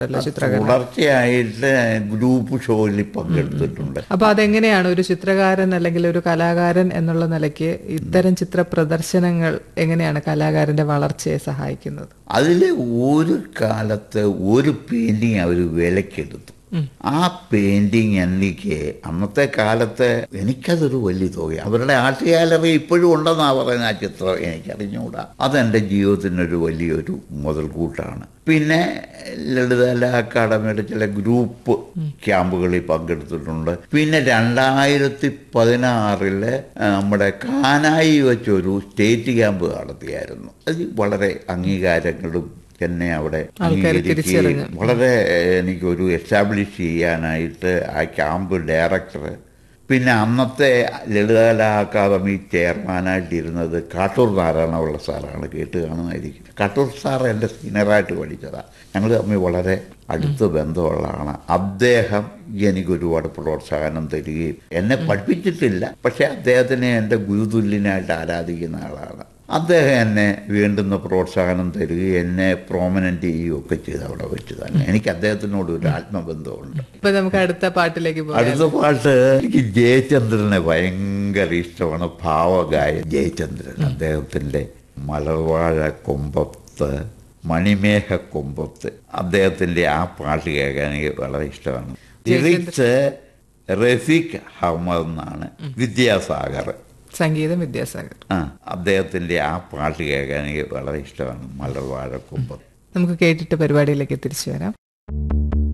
അല്ല ചിത്രകല തുടർച്ചയായിട്ട് ഗ്രൂപ്പ് ഷോയിൽ പങ്കെടുത്തിട്ടുണ്ട് അപ്പൊ അതെങ്ങനെയാണ് ഒരു ചിത്രകാരൻ അല്ലെങ്കിൽ ഒരു കലാകാരൻ എന്നുള്ള നിലയ്ക്ക് ഇത്തരം ചിത്ര പ്രദർശനങ്ങൾ എങ്ങനെയാണ് കലാകാരന്റെ വളർച്ചയെ സഹായിക്കുന്നത് അതിൽ ഒരു കാലത്ത് ഒരു പെയിന്റിങ് അവർ വിലക്കെടുത്തു ആ പെയിന്റിങ് എനിക്ക് അന്നത്തെ കാലത്ത് എനിക്കതൊരു വലിയ തുക അവരുടെ ആർട്ട് ഗാലറി ഇപ്പോഴും ഉണ്ടെന്നാ പറയുന്ന ആ ചിത്രം എനിക്കറിഞ്ഞുകൂടാ അതെൻ്റെ ജീവിതത്തിനൊരു വലിയൊരു മുതൽക്കൂട്ടാണ് പിന്നെ ലളിതകല അക്കാദമിയുടെ ചില ഗ്രൂപ്പ് ക്യാമ്പുകളിൽ പങ്കെടുത്തിട്ടുണ്ട് പിന്നെ രണ്ടായിരത്തി പതിനാറില് നമ്മുടെ കാനായി വെച്ചൊരു സ്റ്റേറ്റ് ക്യാമ്പ് നടത്തിയായിരുന്നു അത് വളരെ അംഗീകാരങ്ങളും എന്നെ അവിടെ ആൾക്കാര് അംഗീകരിക്കുകയും തിരിച്ചറിഞ്ഞു. വളരെ എനിക്കൊരു എസ്റ്റാബ്ലിഷ് ചെയ്യാനായിട്ട് ആ ക്യാമ്പ് ഡയറക്ടർ പിന്നെ അന്നത്തെ ലളിതകലാ അക്കാദമി ചെയർമാനായിട്ടിരുന്നത് കാട്ടൂർ നാരായണപിള്ള സാറാണ് കേട്ട് കാണുന്നതായിരിക്കും കാട്ടൂർ സാർ എൻ്റെ സീനിയറായിട്ട് പഠിച്ചതാണ് ഞങ്ങൾ തമ്മിൽ വളരെ അടുത്ത ബന്ധമുള്ളതാണ് അദ്ദേഹം എനിക്ക് ഒരുപാട് പ്രോത്സാഹനം തരികയും എന്നെ പഠിപ്പിച്ചിട്ടില്ല പക്ഷേ അദ്ദേഹത്തിനെ എൻ്റെ ഗുരുതുല്യനായിട്ട് ആരാധിക്കുന്ന ആളാണ് അദ്ദേഹം എന്നെ വേണ്ടുന്ന പ്രോത്സാഹനം തരികയും എന്നെ പ്രോമനൻ്റ് ചെയ്യുകയും ഒക്കെ ചെയ്ത് അവിടെ വെച്ച് തന്നെ എനിക്ക് അദ്ദേഹത്തിനോട് ഒരു ആത്മബന്ധമുണ്ട് ഇപ്പൊ നമുക്ക് അടുത്ത പാട്ടിലേക്ക് പോകാം അടുത്ത പാട്ട് എനിക്ക് ജയചന്ദ്രനെ ഭയങ്കര ഇഷ്ടമാണ് ഭാവഗായ ജയചന്ദ്രൻ അദ്ദേഹത്തിൻ്റെ മലർവാഴ കൊമ്പത്ത് മണിമേഘ കൊമ്പത്ത് അദ്ദേഹത്തിൻ്റെ ആ പാട്ട് കേൾക്കാൻ എനിക്ക് വളരെ ഇഷ്ടമാണ് ലിറിക്സ് റഫീഖ് അഹമ്മദ് എന്നാണ് വിദ്യാസാഗർ സംഗീതം വിദ്യാസാഗർ ആ അദ്ദേഹത്തിൻ്റെ ആ പാട്ട് കേൾക്കാൻ എനിക്ക് വളരെ ഇഷ്ടമാണ് മലർവാഴ കൊമ്പത്ത് നമുക്ക് കേട്ടിട്ട് പരിപാടിയിലേക്ക് തിരിച്ചു വരാം